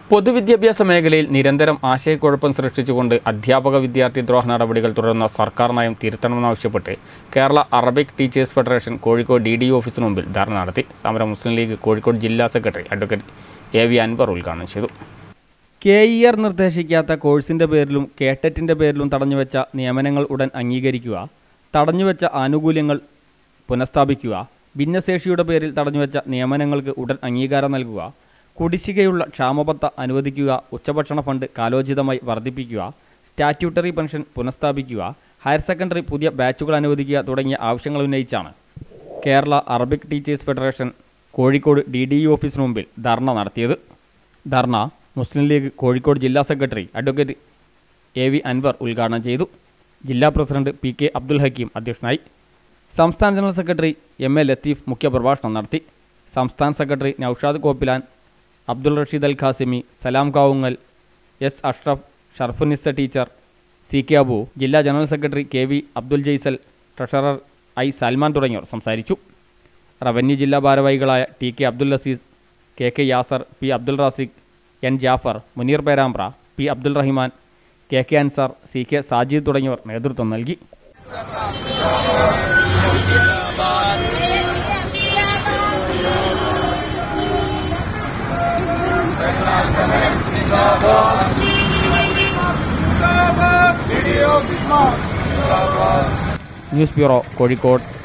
പൊതുവിദ്യാഭ്യാസ മേഖലയിൽ നിരന്തരം ആശയക്കുഴപ്പം സൃഷ്ടിച്ചുകൊണ്ട് അധ്യാപക വിദ്യാർത്ഥി ദ്രോഹ നടപടികൾ തുടരുന്ന സർക്കാർ നയം തിരുത്തണമെന്നാവശ്യപ്പെട്ട് Kerala Arabic teachers federation Kozhikode D D ഓഫീസിന് മുമ്പിൽ ധർണ നടത്തി സമരം മുസ്ലിം ലീഗ് കോഴിക്കോട് ജില്ലാ secretary advocate A V Anwar ഉദ്ഘാടനം ചെയ്തു കെ ഇ ആർ നിർദ്ദേശിക്കാത്ത കോഴ്സിന്റെ പേരിലും കേട്ടറ്റിന്റെ പേരിലും തടഞ്ഞുവെച്ച നിയമനങ്ങൾ ഉടൻ അംഗീകരിക്കുക തടഞ്ഞുവെച്ച ആനുകൂല്യങ്ങൾ പുനഃസ്ഥാപിക്കുക ഭിന്നശേഷിയുടെ പേരിൽ തടഞ്ഞുവെച്ച നിയമനങ്ങൾക്ക് ഉടൻ അംഗീകാരം നൽകുക കുടിശ്ശികയുള്ള ക്ഷാമബത്ത അനുവദിക്കുക ഉച്ചഭക്ഷണ ഫണ്ട് കാലോചിതമായി വർദ്ധിപ്പിക്കുക സ്റ്റാറ്റ്യൂട്ടറി പെൻഷൻ പുനഃസ്ഥാപിക്കുക ഹയർ സെക്കൻഡറി പുതിയ ബാച്ചുകൾ അനുവദിക്കുക തുടങ്ങിയ ആവശ്യങ്ങൾ ഉന്നയിച്ചാണ് Kerala Arabic teachers federation Kozhikode D D E ഓഫീസിന് മുമ്പിൽ ധർണ നടത്തിയത് ധർണ മുസ്ലിം ലീഗ് കോഴിക്കോട് ജില്ലാ secretary advocate A V Anwar ഉദ്ഘാടനം ചെയ്തു ജില്ലാ president P K Abdul Hakeem അധ്യക്ഷനായി സംസ്ഥാന general secretary M A Latheef മുഖ്യപ്രഭാഷണം നടത്തി സംസ്ഥാന secretary Naushad Koppilan Abdul Rasheed Al Qasimi Salam Kavungal S Ashraf Sharfunisa teacher C K Abu ജില്ലാ general secretary K V Abdul Jaisal treasurer I Salman തുടങ്ങിയവർ സംസാരിച്ചു റവന്യൂ ജില്ലാ ഭാരവാഹികളായ T K Abdul Azeez K K Yasar P Abdul Raziq N Jafar Muneer Perambra P Abdul Rahiman K K Ansar C K Sajid തുടങ്ങിയവർ നേതൃത്വം നൽകി ന്യൂസ് ബ്യൂറോ കോഴിക്കോട്